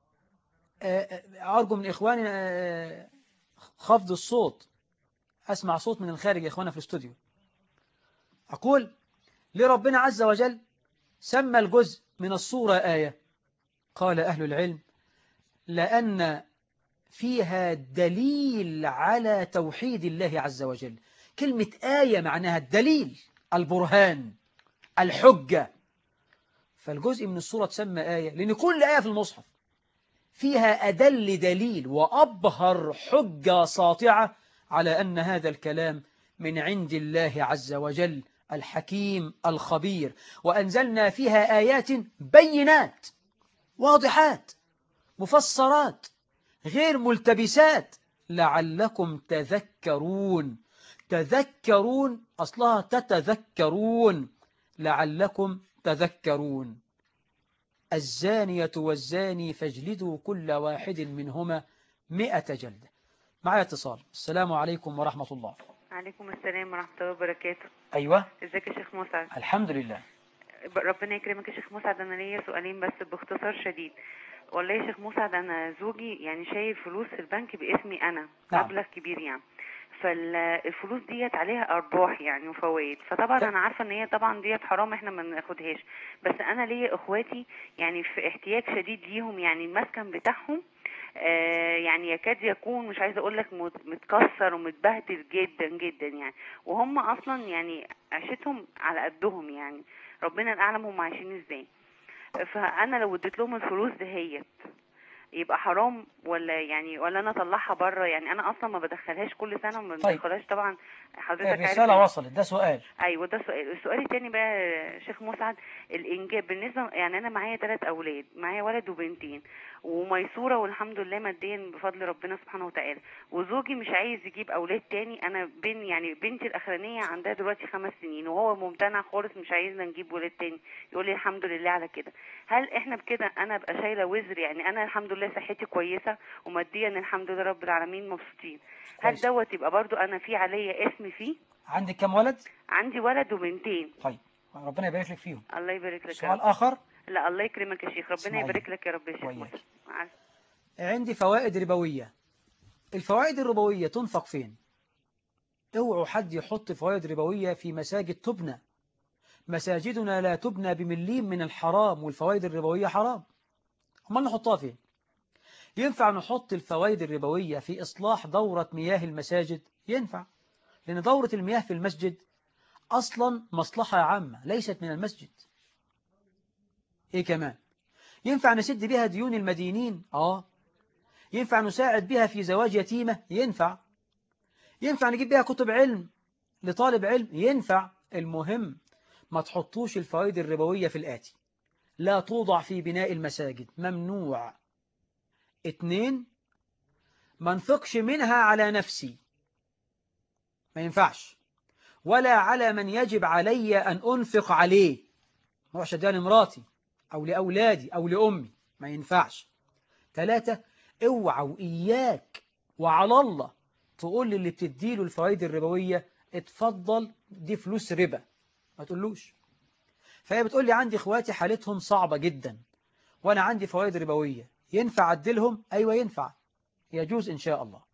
أرجو من إخواني خفض الصوت أسمع صوت من الخارج يا إخوانا في الاستوديو أقول لربنا عز وجل سمى الجزء من الصورة آية قال أهل العلم لأن فيها دليل على توحيد الله عز وجل كلمة آية معناها الدليل البرهان الحجة فالجزء من الصورة تسمى آية لأن كل آية في المصحف فيها أدل دليل وأبهر حجة ساطعة على أن هذا الكلام من عند الله عز وجل الحكيم الخبير وأنزلنا فيها آيات بينات واضحات مفسرات غير ملتبسات لعلكم تذكرون تذكرون أصلها تتذكرون لعلكم تذكرون الزانية والزاني فاجلدوا كل واحد منهما مئة جلدة معي اتصال السلام عليكم ورحمة الله عليكم السلام ورحمة الله وبركاته أيوة ازيك يا شيخ مسعد الحمد لله ربنا يكرمك يا شيخ مسعد انا ليا سؤالين بس باختصار شديد والله يا شيخ مسعد انا زوجي يعني شايل فلوس في البنك باسمي انا نعم. مبلغ كبير يعني فالفلوس ديت عليها ارباح يعني وفوائد فطبعا انا عارفه ان هي طبعا ديت حرام احنا ما ناخدهاش بس انا ليا اخواتي يعني في احتياج شديد ليهم يعني المسكن بتاعهم آه يعني يكاد يكون مش عايزه اقول لك مت- متكسر ومتبهدل جدا جدا يعني وهم اصلا يعني عيشتهم على قدهم يعني ربنا الاعلم هم عايشين ازاي فانا لو اديت لهم الفلوس دهيت يبقى حرام ولا يعني ولا انا اطلعها بره يعني انا اصلا ما بدخلهاش كل سنه وما طيب. بدخلهاش طبعا حضرتك عارف الرسالة وصلت ده سؤال ايوه ده سؤال السؤال التاني بقى يا شيخ مسعد الانجاب بالنسبه يعني انا معايا ثلاث اولاد معايا ولد وبنتين وميسوره والحمد لله ماديا بفضل ربنا سبحانه وتعالى وزوجي مش عايز يجيب اولاد تاني انا بين يعني بنتي الاخرانيه عندها دلوقتي خمس سنين وهو ممتنع خالص مش عايزنا نجيب ولاد تاني يقول لي الحمد لله على كده هل احنا بكده انا ابقى شايله وزر يعني انا الحمد لله صحتي كويسه وماديا الحمد لله رب العالمين مبسوطين هل كويس. دوت يبقى برضو انا في عليا اسم فيه عندك كم ولد؟ عندي ولد وبنتين طيب ربنا يبارك لك فيهم الله يبارك لك يا سؤال رب. آخر لا الله يكرمك يا شيخ ربنا اسمعي. يبارك لك يا رب يا شيخ وإياك. مسعد. مع عندي فوائد ربوية الفوائد الربوية تنفق فين اوعوا حد يحط فوائد ربوية في مساجد تبنى مساجدنا لا تبنى بمليم من الحرام والفوائد الربوية حرام امال نحطها فين ينفع نحط الفوائد الربوية في إصلاح دورة مياه المساجد ينفع لأن دورة المياه في المسجد أصلا مصلحة عامة ليست من المسجد إيه كمان ينفع نسد بها ديون المدينين آه ينفع نساعد بها في زواج يتيمة ينفع ينفع نجيب بها كتب علم لطالب علم ينفع المهم ما تحطوش الفوائد الربوية في الآتي لا توضع في بناء المساجد ممنوع اتنين ما انفقش منها على نفسي ما ينفعش ولا على من يجب علي أن أنفق عليه ما هوش اديها لمراتي أو لأولادي أو لأمي ما ينفعش ثلاثة اوعى وإياك وعلى الله تقول للي بتديله الفوائد الربوية اتفضل دي فلوس ربا ما تقولوش فهي بتقول لي عندي اخواتي حالتهم صعبة جدا وانا عندي فوائد ربوية ينفع أدلهم أيوة ينفع يجوز إن شاء الله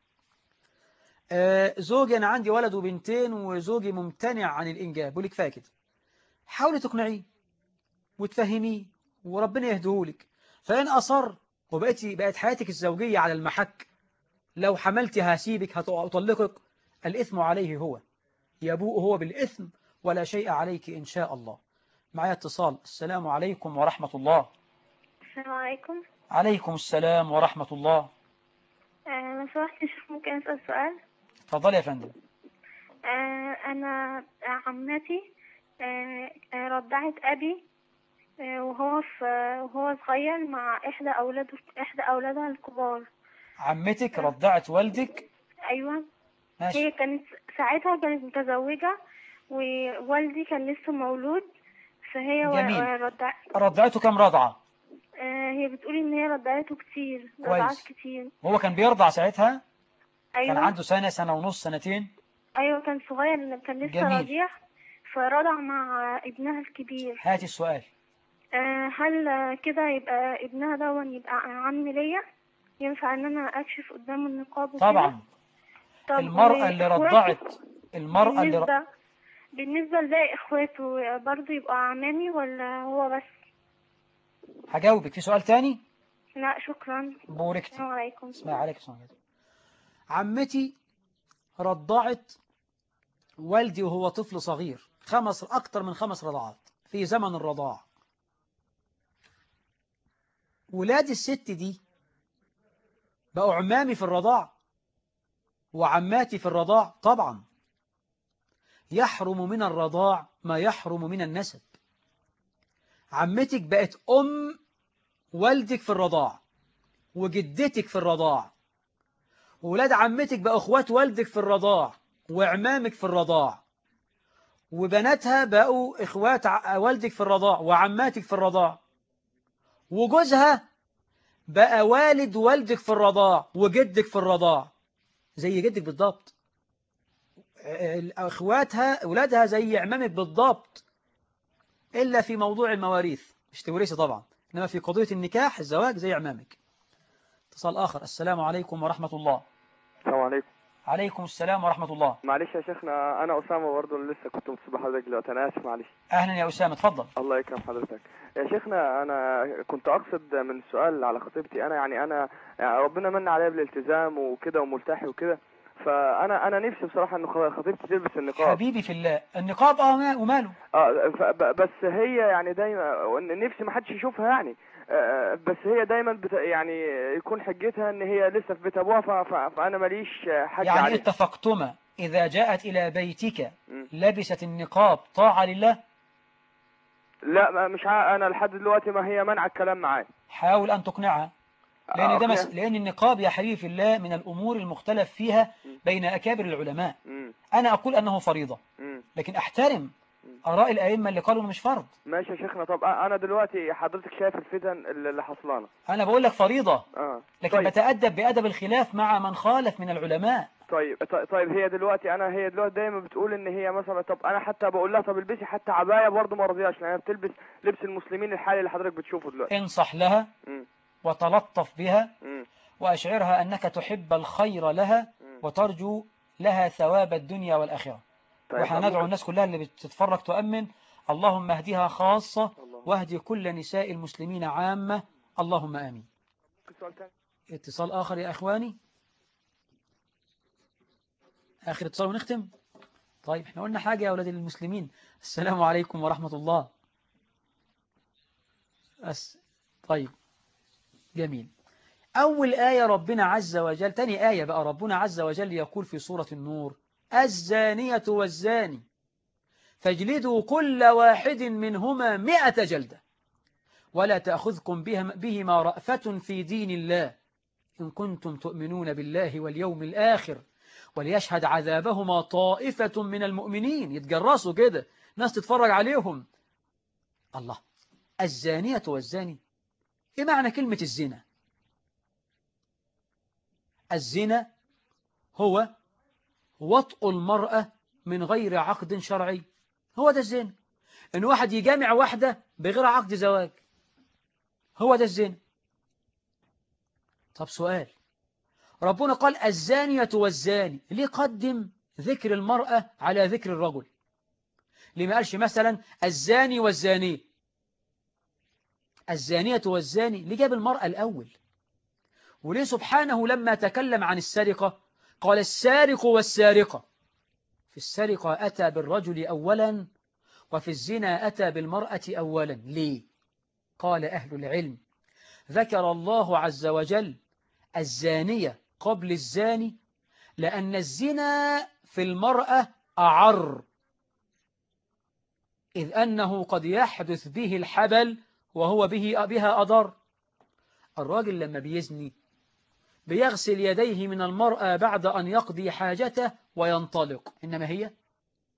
آه زوجي أنا عندي ولد وبنتين وزوجي ممتنع عن الإنجاب بقول لك كفايه كده حاولي تقنعيه وتفهميه وربنا يهديهولك فإن أصر وبقيتي بقت حياتك الزوجية على المحك لو حملتي هسيبك هطلقك الإثم عليه هو يبوء هو بالإثم ولا شيء عليك إن شاء الله معايا اتصال السلام عليكم ورحمة الله السلام عليكم عليكم السلام ورحمة الله آه، لو سمحت يا شيخ ممكن أسأل سؤال تفضل يا فندم آه، أنا عمتي آه، آه، رضعت أبي آه، وهو في وهو صغير مع إحدى أولاده إحدى أولادها الكبار عمتك رضعت والدك أيوة ماشي هي كانت ساعتها كانت متزوجة ووالدي كان لسه مولود فهي و- جميل. رضع رضعته كم رضعة آه هي بتقول ان هي رضعته كتير رضعات كتير وهو كان بيرضع ساعتها ايوه كان عنده سنة سنة ونص سنتين ايوه كان صغير كان لسه جميل. رضيع فرضع مع ابنها الكبير هاتي السؤال آه هل آه، كده يبقى ابنها دون يبقى عم ليا ينفع ان انا اكشف قدامه النقاب وكده طبعا طب المرأة اللي وإخواته؟ رضعت المرأة اللي ر... بالنسبة بالنسبة لباقي اخواته برضه يبقى عمامي ولا هو بس هجاوبك في سؤال تاني لا شكرا بوركتي السلام عليكم اسمعي عليك السلام عليكم عمتي رضعت والدي وهو طفل صغير خمس أكتر من خمس رضعات في زمن الرضاع ولاد الست دي بقوا عمامي في الرضاع وعماتي في الرضاع طبعا يحرم من الرضاع ما يحرم من النسب عمتك بقت أم والدك في الرضاع وجدتك في الرضاع وولاد عمتك بقوا اخوات والدك في الرضاع وعمامك في الرضاع وبناتها بقوا اخوات ع- والدك في الرضاع وعماتك في الرضاع وجوزها بقى والد والدك في الرضاع وجدك في الرضاع زي جدك بالضبط ال- اخواتها اولادها زي عمامك بالضبط الا في موضوع المواريث مش توريثي طبعا انما في قضيه النكاح الزواج زي عمامك اتصال آخر السلام عليكم ورحمة الله السلام عليكم عليكم السلام ورحمة الله معلش يا شيخنا انا اسامه برضه اللي لسه كنت متصل بحضرتك دلوقتي انا اسف معلش أهلا يا أسامة اتفضل الله يكرم حضرتك يا شيخنا انا كنت اقصد من السؤال على خطيبتي انا يعني انا يعني ربنا من عليا بالالتزام وكده وملتحي وكده فانا انا نفسي بصراحه ان خ- خطيبتي تلبس النقاب حبيبي في الله النقاب اه ما- وماله اه ف- ب- بس هي يعني دايما وإن نفسي ما حدش يشوفها يعني آه، بس هي دايما بت يعني يكون حجتها ان هي لسه في بيت ابوها ف- ف- فانا ماليش حاجه يعني عليها اتفقتما إذا جاءت إلى بيتك مم. لبست النقاب طاعة لله لا ما- مش ع... انا لحد دلوقتي ما هي منع الكلام معايا حاول أن تقنعها لأن ده مس... أقنع- لأن النقاب يا حبيبي في الله من الأمور المختلف فيها بين أكابر العلماء مم. أنا أقول أنه فريضة مم. لكن أحترم آراء الأئمة اللي قالوا إنه مش فرض ماشي يا شيخنا طب انا دلوقتي حضرتك شايف الفتن اللي اللي حصلانه أنا بقول لك فريضة اه لكن طيب. بتأدب بأدب الخلاف مع من خالف من العلماء طيب ط- طيب هي دلوقتي انا هي دلوقتي دايما بتقول ان هي مثلا طب انا حتى بقول لها طب البسي حتى عبايه برضه ما رضياش لان هي بتلبس لبس المسلمين الحالي اللي حضرتك بتشوفه دلوقتي انصح لها مم. وتلطف بها مم. وأشعرها أنك تحب الخير لها وترجو لها ثواب الدنيا والآخرة طيب، وإحنا طب ندعو ممكن- الناس كلها اللي بتتفرج تؤمن اللهم اهدها خاصة واهدي كل نساء المسلمين عامة اللهم آمين ممكن سؤال تاني اتصال آخر يا أخواني آخر اتصال ونختم طيب احنا قلنا حاجة يا أولاد المسلمين السلام عليكم ورحمة الله أس... طيب جميل أول آية ربنا عز وجل تاني آية بقى ربنا عز وجل يقول في سورة النور الزانية والزاني فاجلدوا كل واحد منهما مئة جلدة ولا تأخذكم بهم- بهما رأفة في دين الله إن كنتم تؤمنون بالله واليوم الآخر وليشهد عذابهما طائفة من المؤمنين يتجرسوا كده ناس تتفرج عليهم الله الزانية والزاني إيه معنى كلمة الزنا الزنا هو وطء المرأة من غير عقد شرعي هو ده الزنا إن واحد يجامع واحدة بغير عقد زواج هو ده الزنا طب سؤال ربنا قال الزانية والزاني ليه قدم ذكر المرأة على ذكر الرجل ليه ما قالش مثلا الزاني والزاني الزانية والزاني ليه جاب المرأة الأول وليه سبحانه لما تكلم عن السرقة قال السارق والسارقة في السرقة أتى بالرجل أولا وفي الزنا أتى بالمرأة أولا ليه قال أهل العلم ذكر الله عز وجل الزانية قبل الزاني لأن الزنا في المرأة أعر إذ أنه قد يحدث به الحبل وهو به بها أضر الراجل لما بيزني بيغسل يديه من المرأة بعد أن يقضي حاجته وينطلق إنما هي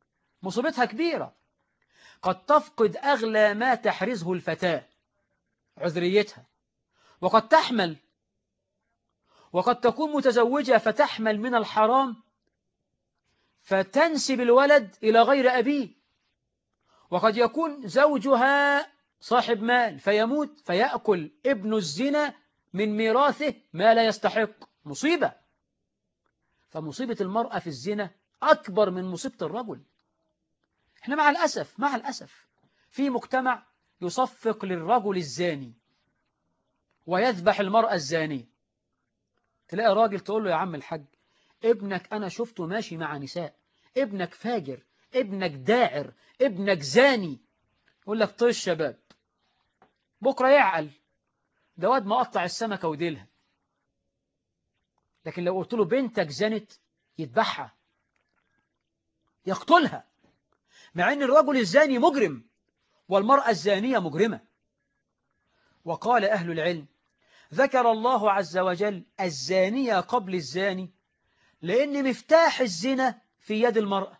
مصيبتها كبيرة قد تفقد أغلى ما تحرزه الفتاة عذريتها وقد تحمل وقد تكون متزوجة فتحمل من الحرام فتنسب الولد إلى غير أبيه وقد يكون زوجها صاحب مال فيموت فيأكل ابن الزنا من ميراثه ما لا يستحق مصيبة فمصيبة المرأة في الزنا أكبر من مصيبة الرجل احنا مع الأسف مع الأسف في مجتمع يصفق للرجل الزاني ويذبح المرأة الزانية تلاقي راجل تقول له يا عم الحاج ابنك أنا شفته ماشي مع نساء ابنك فاجر ابنك داعر ابنك زاني يقول لك طيش شباب بكرة يعقل ده واد مقطع السمكة وديلها لكن لو قلت له بنتك زنت يذبحها يقتلها مع ان الرجل الزاني مجرم والمرأة الزانية مجرمة وقال أهل العلم ذكر الله عز وجل الزانية قبل الزاني لأن مفتاح الزنا في يد المرأة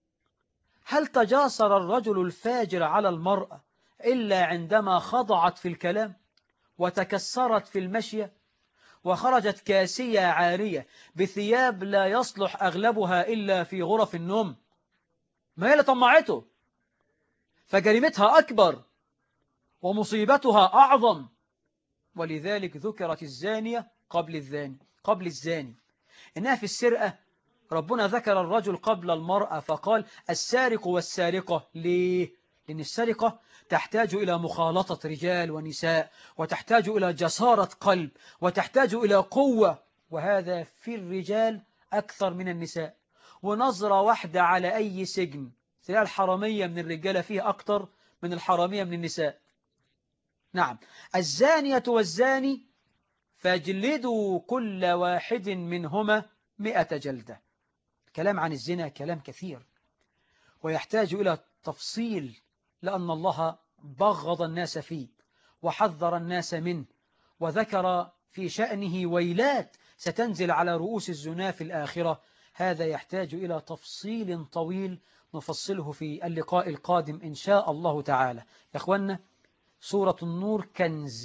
هل تجاسر الرجل الفاجر على المرأة إلا عندما خضعت في الكلام وتكسرت في المشية وخرجت كاسية عارية بثياب لا يصلح أغلبها إلا في غرف النوم ما هي اللي طمعته فجريمتها أكبر ومصيبتها أعظم ولذلك ذكرت الزانية قبل الزاني قبل الزاني إنها في السرقة ربنا ذكر الرجل قبل المرأة فقال السارق والسارقة ليه؟ لأن السرقة تحتاج إلى مخالطة رجال ونساء وتحتاج إلى جسارة قلب وتحتاج إلى قوة وهذا في الرجال أكثر من النساء ونظرة واحدة على أي سجن تلاقي الحرامية من الرجالة فيه أكثر من الحرامية من النساء نعم الزانية والزاني فاجلدوا كل واحد منهما مئة جلدة كلام عن الزنا كلام كثير ويحتاج إلى تفصيل لأن الله بغض الناس فيه وحذر الناس منه وذكر في شأنه ويلات ستنزل على رؤوس الزنا في الآخرة هذا يحتاج إلى تفصيل طويل نفصله في اللقاء القادم إن شاء الله تعالى يا أخوانا سورة النور كنز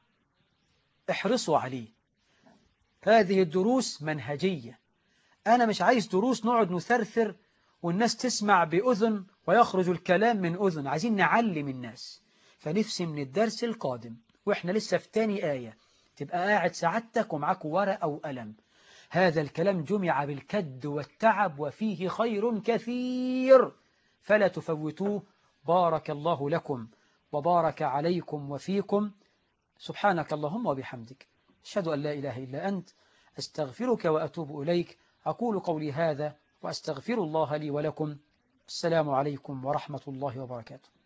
احرصوا عليه هذه الدروس منهجية أنا مش عايز دروس نقعد نثرثر والناس تسمع بأذن ويخرج الكلام من أذن عايزين نعلم الناس فنفسي من الدرس القادم وإحنا لسه في تاني آية تبقى قاعد سعادتك ومعاك ورق أو قلم هذا الكلام جمع بالكد والتعب وفيه خير كثير فلا تفوتوه بارك الله لكم وبارك عليكم وفيكم سبحانك اللهم وبحمدك أشهد أن لا إله إلا أنت أستغفرك وأتوب إليك أقول قولي هذا وأستغفر الله لي ولكم السلام عليكم ورحمة الله وبركاته